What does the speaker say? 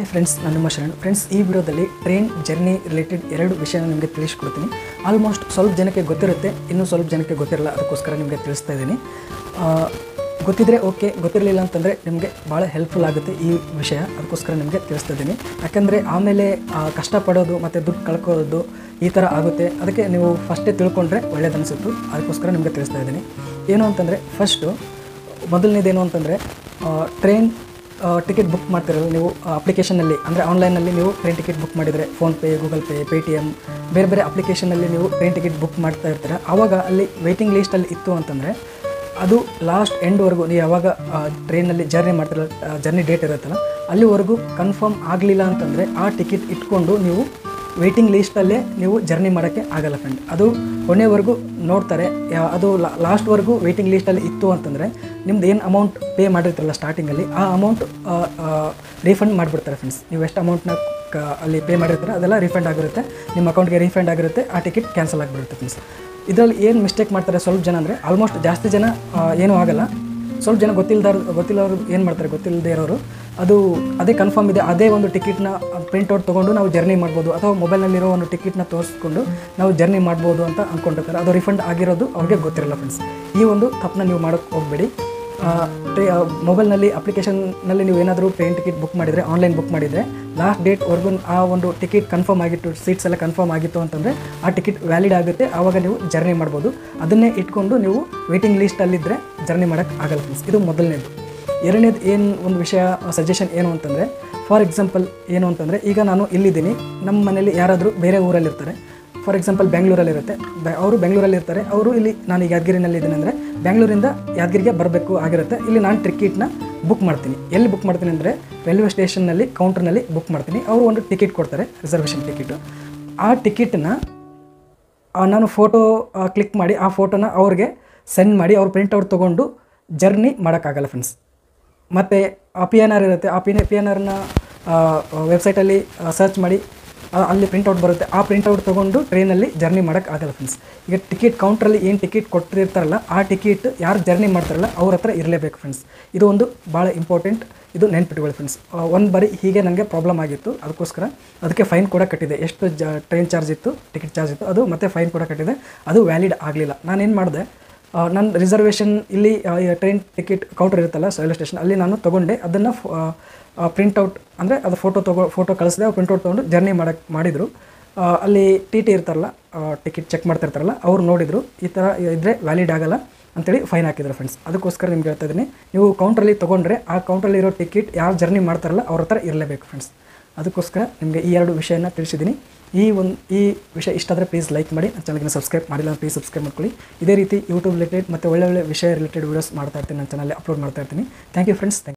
hi friends ನಾನು ನಿಮ್ಮ Sharan friends ಈ ವಿಡಿಯೋದಲ್ಲಿ ಟ್ರೈನ್ ಜರ್ನಿ ರಿಲೇಟೆಡ್ ಎರಡು ವಿಷಯನ ನಿಮಗೆ ತಿಳಿಸ್ಕೊಡ್ತೀನಿ ಆಲ್ಮೋಸ್ಟ್ ಸ್ವಲ್ಪ ಜನಕ್ಕೆ ಗೊತ್ತಿರುತ್ತೆ ಇನ್ನೂ ಸ್ವಲ್ಪ ಜನಕ್ಕೆ ಗೊತ್ತಿರಲ್ಲ ಅದಕ್ಕೋಸ್ಕರ ನಿಮಗೆ ತಿಳಿಸ್ತಾ ಇದ್ದೀನಿ ಆ, ಗೊತ್ತಿದ್ರೆ ಓಕೆ ಗೊತ್ತಿರಲಿಲ್ಲ ಅಂತಂದರೆ ನಿಮಗೆ ಭಾಳ ಹೆಲ್ಪ್ಫುಲ್ ಆಗುತ್ತೆ ಈ ವಿಷಯ ಅದಕ್ಕೋಸ್ಕರ ನಿಮಗೆ ತಿಳಿಸ್ತಾ ಇದ್ದೀನಿ ಯಾಕಂದರೆ ಆಮೇಲೆ ಆ, ಕಷ್ಟಪಡೋದು ಮತ್ತು ದುಡ್ಡು ಕಳ್ಕೊಳ್ಳೋದು ಈ ಥರ ಆಗುತ್ತೆ ಅದಕ್ಕೆ ನೀವು ಫಸ್ಟೇ ತಿಳ್ಕೊಂಡ್ರೆ ಒಳ್ಳೇದನಿಸುತ್ತು ಅದಕ್ಕೋಸ್ಕರ ನಿಮಗೆ ತಿಳಿಸ್ತಾ ಇದ್ದೀನಿ ಏನು ಅಂತಂದರೆ ಫಸ್ಟು ಮೊದಲನೇದೇನು ಅಂತಂದರೆ ಟ್ರೈನ್ ಟಿಕೆಟ್ ಬುಕ್ ಮಾಡ್ತಿರಲ್ಲ ನೀವು ಅಪ್ಲಿಕೇಶನಲ್ಲಿ ಅಂದರೆ ಆನ್ಲೈನಲ್ಲಿ ನೀವು ಟ್ರೈನ್ ಟಿಕೆಟ್ ಬುಕ್ ಮಾಡಿದರೆ ಫೋನ್ಪೇ ಗೂಗಲ್ ಪೇ ಪೇಟಿಎಮ್ ಬೇರೆ ಬೇರೆ ಅಪ್ಲಿಕೇಶನಲ್ಲಿ ನೀವು ಟ್ರೈನ್ ಟಿಕೆಟ್ ಬುಕ್ ಮಾಡ್ತಾ ಇರ್ತೀರ ಆವಾಗ ಅಲ್ಲಿ ವೆಯ್ಟಿಂಗ್ ಲೀಸ್ಟಲ್ಲಿ ಇತ್ತು ಅಂತಂದರೆ ಅದು ಲಾಸ್ಟ್ ಎಂಡ್ವರೆಗೂ ನೀವು ಯಾವಾಗ ಟ್ರೈನಲ್ಲಿ ಜರ್ನಿ ಮಾಡ್ತಿರಲ್ಲ ಜರ್ನಿ ಡೇಟ್ ಇರುತ್ತಲ್ಲ ಅಲ್ಲಿವರೆಗೂ ಕನ್ಫರ್ಮ್ ಆಗಲಿಲ್ಲ ಅಂತಂದರೆ ಆ ಟಿಕೆಟ್ ಇಟ್ಕೊಂಡು ನೀವು ವೆಯ್ಟಿಂಗ್ ಲೀಸ್ಟಲ್ಲೇ ನೀವು ಜರ್ನಿ ಮಾಡೋಕ್ಕೆ ಆಗಲ್ಲ ಫ್ರೆಂಡ್ ಅದು ಕೊನೆವರೆಗೂ ನೋಡ್ತಾರೆ ಯಾ- ಅದು ಲಾಸ್ಟ್ವರೆಗೂ ವೆಯ್ಟಿಂಗ್ ಲೀಸ್ಟಲ್ಲಿ ಇತ್ತು ಅಂತಂದರೆ ನಿಮ್ದು ಏನು ಅಮೌಂಟ್ ಪೇ ಮಾಡಿರ್ತಾರಲ್ಲ ಸ್ಟಾರ್ಟಿಂಗಲ್ಲಿ ಆ ಅಮೌಂಟ್ ರೀಫಂಡ್ ಮಾಡಿಬಿಡ್ತಾರೆ ಫ್ರೆಂಡ್ಸ್ ನೀವು ಎಷ್ಟು ಅಮೌಂಟ್ನ ಕ ಅಲ್ಲಿ ಪೇ ಮಾಡಿರ್ತಾರೆ ಅದೆಲ್ಲ ರೀಫಂಡ್ ಆಗಿರುತ್ತೆ ನಿಮ್ಮ ಅಕೌಂಟ್ಗೆ ರೀಫಂಡ್ ಆಗಿರುತ್ತೆ ಆ ಟಿಕೆಟ್ ಕ್ಯಾನ್ಸಲ್ ಆಗಿಬಿಡುತ್ತೆ ಫ್ರೆಂಡ್ಸ್ ಇದರಲ್ಲಿ ಏನು ಮಿಸ್ಟೇಕ್ ಮಾಡ್ತಾರೆ ಸ್ವಲ್ಪ ಜನ ಅಂದರೆ ಆಲ್ಮೋಸ್ಟ್ ಜಾಸ್ತಿ ಜನ ಆ, ಏನೂ ಆಗಲ್ಲ ಸ್ವಲ್ಪ ಜನ ಗೊತ್ತಿಲ್ಲದಾರ ಗೊತ್ತಿಲ್ಲವರು ಏನು ಮಾಡ್ತಾರೆ ಗೊತ್ತಿಲ್ಲದೆ ಇರೋರು ಅದು ಅದೇ ಕನ್ಫರ್ಮ್ ಇದೆ ಅದೇ ಒಂದು ಟಿಕೆಟ್ನ ಪ್ರಿಂಟ್ಔಟ್ ತೊಗೊಂಡು ನಾವು ಜರ್ನಿ ಮಾಡ್ಬೋದು ಅಥವಾ ಮೊಬೈಲ್ನಲ್ಲಿರೋ ಒಂದು ಟಿಕೆಟ್ನ ತೋರಿಸ್ಕೊಂಡು ನಾವು ಜರ್ನಿ ಮಾಡ್ಬೋದು ಅಂತ ಅಂದ್ಕೊಂಡಿರ್ತಾರೆ ಅದು ರಿಫಂಡ್ ಆಗಿರೋದು ಅವ್ರಿಗೆ ಗೊತ್ತಿರಲ್ಲ ಫ್ರೆಂಡ್ಸ್ ಈ ಒಂದು ತಪ್ಪನ್ನ ನೀವು ಮಾಡೋಕ್ಕೆ ಹೋಗಬೇಡಿ ಮೊಬೈಲ್ನಲ್ಲಿ ಅಪ್ಲಿಕೇಶನ್ನಲ್ಲಿ ನೀವು ಏನಾದರೂ ಟ್ರೈನ್ ಟಿಕೆಟ್ ಬುಕ್ ಮಾಡಿದರೆ ಆನ್ಲೈನ್ ಬುಕ್ ಮಾಡಿದರೆ ಲಾಸ್ಟ್ ಡೇಟ್ವರೆಗೂ ಆ ಒಂದು ಟಿಕೆಟ್ ಕನ್ಫರ್ಮ್ ಆಗಿತ್ತು ಸೀಟ್ಸ್ ಎಲ್ಲ ಕನ್ಫರ್ಮ್ ಆಗಿತ್ತು ಅಂತಂದರೆ ಆ ಟಿಕೆಟ್ ವ್ಯಾಲಿಡ್ ಆಗುತ್ತೆ ಆವಾಗ ನೀವು ಜರ್ನಿ ಮಾಡ್ಬೋದು ಅದನ್ನೇ ಇಟ್ಕೊಂಡು ನೀವು ವೇಟಿಂಗ್ ಲೀಸ್ಟಲ್ಲಿದ್ದರೆ ಜರ್ನಿ ಮಾಡೋಕ್ಕೆ ಆಗಲ್ಲ ಫ್ರೆಂಡ್ಸ್ ಇದು ಮೊದಲನೇದು ಎರಡನೇದು ಏನು ಒಂದು ವಿಷಯ ಸಜೆಷನ್ ಏನು ಅಂತಂದರೆ ಫಾರ್ ಎಕ್ಸಾಂಪಲ್ ಏನು ಅಂತಂದರೆ ಈಗ ನಾನು ಇಲ್ಲಿದ್ದೀನಿ ನಮ್ಮ ಮನೇಲಿ ಯಾರಾದರೂ ಬೇರೆ ಊರಲ್ಲಿರ್ತಾರೆ ಫಾರ್ ಎಕ್ಸಾಂಪಲ್ ಬೆಂಗಳೂರಲ್ಲಿರುತ್ತೆ ಬೆ ಅವರು ಬೆಂಗಳೂರಲ್ಲಿ ಇರ್ತಾರೆ ಅವರು ಇಲ್ಲಿ ನಾನು ಈಗ ಯಾದಗಿರಿನಲ್ಲಿ ಇದ್ದೀನಿ ಅಂದರೆ ಬೆಂಗಳೂರಿಂದ ಯಾದಗಿರಿಗೆ ಬರಬೇಕು ಆಗಿರುತ್ತೆ ಇಲ್ಲಿ ನಾನು ಟಿಕೆಟ್ನ ಬುಕ್ ಮಾಡ್ತೀನಿ ಎಲ್ಲಿ ಬುಕ್ ಮಾಡ್ತೀನಿ ಅಂದರೆ ರೈಲ್ವೆ ಸ್ಟೇಷನ್ನಲ್ಲಿ ಕೌಂಟರ್ನಲ್ಲಿ ಬುಕ್ ಮಾಡ್ತೀನಿ ಅವರು ಒಂದು ಟಿಕೆಟ್ ಕೊಡ್ತಾರೆ ರಿಸರ್ವೇಷನ್ ಟಿಕೆಟು ಆ ಟಿಕೆಟನ್ನ ಆ, ನಾನು ಫೋಟೋ ಕ್ಲಿಕ್ ಮಾಡಿ ಆ ಫೋಟೋನ ಅವ್ರಿಗೆ ಸೆಂಡ್ ಮಾಡಿ ಅವ್ರು ಪ್ರಿಂಟ್ಔಟ್ ತೊಗೊಂಡು ಜರ್ನಿ ಮಾಡೋಕ್ಕಾಗಲ್ಲ ಫ್ರೆಂಡ್ಸ್ ಮತ್ತು ಆ ಪಿ ಎನ್ ಆರ್ ಇರುತ್ತೆ ಆ ಪಿ ಪಿ ಎನ್ ಆರ್ನ ವೆಬ್ಸೈಟಲ್ಲಿ ಸರ್ಚ್ ಮಾಡಿ ಆ, ಅಲ್ಲಿ ಪ್ರಿಂಟ್ಔಟ್ ಬರುತ್ತೆ ಆ ಪ್ರಿಂಟ್ಔಟ್ ತೊಗೊಂಡು ಟ್ರೈನಲ್ಲಿ ಜರ್ನಿ ಮಾಡೋಕ್ಕಾಗಲ್ಲ ಫ್ರೆಂಡ್ಸ್ ಈಗ ಟಿಕೆಟ್ ಕೌಂಟ್ರಲ್ಲಿ ಏನು ಟಿಕೆಟ್ ಕೊಟ್ಟಿರ್ತಾರಲ್ಲ ಆ ಟಿಕೆಟ್ ಯಾರು ಜರ್ನಿ ಮಾಡ್ತಾರಲ್ಲ ಅವ್ರ ಹತ್ರ ಇರಲೇಬೇಕು ಫ್ರೆಂಡ್ಸ್ ಇದು ಒಂದು ಭಾಳ ಇಂಪಾರ್ಟೆಂಟ್ ಇದು ನೆನ್ಪಿಟ್ಕೊಳ್ಳಿ ಫ್ರೆಂಡ್ಸ್ ಒಂದು ಬಾರಿ ಹೀಗೆ ನನಗೆ ಪ್ರಾಬ್ಲಮ್ ಆಗಿತ್ತು ಅದಕ್ಕೋಸ್ಕರ ಅದಕ್ಕೆ ಫೈನ್ ಕೂಡ ಕಟ್ಟಿದೆ ಎಷ್ಟು ಜ ಟ್ರೈನ್ ಚಾರ್ಜ್ ಇತ್ತು ಟಿಕೆಟ್ ಚಾರ್ಜ್ ಇತ್ತು ಅದು ಮತ್ತೆ ಫೈನ್ ಕೂಡ ಕಟ್ಟಿದೆ ಅದು ವ್ಯಾಲಿಡ್ ಆಗಲಿಲ್ಲ ನಾನೇನು ಮಾಡಿದೆ ನನ್ನ ರಿಸರ್ವೇಷನ್ ಇಲ್ಲಿ ಟ್ರೈನ್ ಟಿಕೆಟ್ ಕೌಂಟರ್ ಇರುತ್ತಲ್ಲ ರೈಲ್ವೆ ಸ್ಟೇಷನ್ ಅಲ್ಲಿ ನಾನು ತೊಗೊಂಡೆ ಅದನ್ನು ಪ್ರಿಂಟ್ಔಟ್ ಅಂದರೆ ಅದು ಫೋಟೋ ತೊಗೊ ಫೋಟೋ ಕಳಿಸಿದೆ ಪ್ರಿಂಟ್ಔಟ್ ತೊಗೊಂಡು ಜರ್ನಿ ಮಾಡಕ್ಕೆ ಮಾಡಿದರು ಆ, ಅಲ್ಲಿ ಟಿ ಟಿ ಇರ್ತಾರಲ್ಲ ಟಿಕೆಟ್ ಚೆಕ್ ಮಾಡ್ತಿರ್ತಾರಲ್ಲ ಅವ್ರು ನೋಡಿದರು ಈ ಥರ ಇದ್ದರೆ ವ್ಯಾಲಿಡ್ ಆಗಲ್ಲ ಅಂತೇಳಿ ಫೈನ್ ಹಾಕಿದ್ರು ಫ್ರೆಂಡ್ಸ್ ಅದಕ್ಕೋಸ್ಕರ ನಿಮ್ಗೆ ಹೇಳ್ತಾ ಇದ್ದೀನಿ ನೀವು ಕೌಂಟ್ರಲ್ಲಿ ತೊಗೊಂಡ್ರೆ ಆ ಕೌಂಟ್ರಲ್ಲಿ ಇರೋ ಟಿಕೆಟ್ ಯಾರು ಜರ್ನಿ ಮಾಡ್ತಾರಲ್ಲ ಅವ್ರ ಹತ್ರ ಇರಲೇಬೇಕು ಫ್ರೆಂಡ್ಸ್ ಅದಕ್ಕೋಸ್ಕರ ನಿಮಗೆ ಈ ಎರಡು ವಿಷಯನ ತಿಳಿಸಿದ್ದೀನಿ ಈ ಒಂದು ಈ ವಿಷಯ ಇಷ್ಟ ಆದರೆ ಪ್ಲೀಸ್ ಲೈಕ್ ಮಾಡಿ ನನ್ನ ಚಾನಲ್ಗೆ ಸಬ್ಸ್ಕ್ರೈಬ್ ಮಾಡಿಲ್ಲ ಪ್ಲೀಸ್ ಸಬ್ಸ್ಕ್ರೈಬ್ ಮಾಡ್ಕೊಳ್ಳಿ ಇದೇ ರೀತಿ ಯೂಟ್ಯೂಬ್ ರಿಲೇಟೆಡ್ ಮತ್ತು ಒಳ್ಳೆ ಒಳ್ಳೆ ವಿಷಯ ರಿಲೇಟೆಡ್ ವೀಡಿಯೋಸ್ ಮಾಡ್ತಾ ಇರ್ತೀನಿ ನನ್ನ ಚಾನಲ್ಲಿ ಅಪ್ಲೋಡ್ ಮಾಡ್ತಾ ಇರ್ತೀನಿ ಥ್ಯಾಂಕ್ ಯು ಫ್ರೆಂಡ್ಸ್ ಥ್ಯಾಂಕ್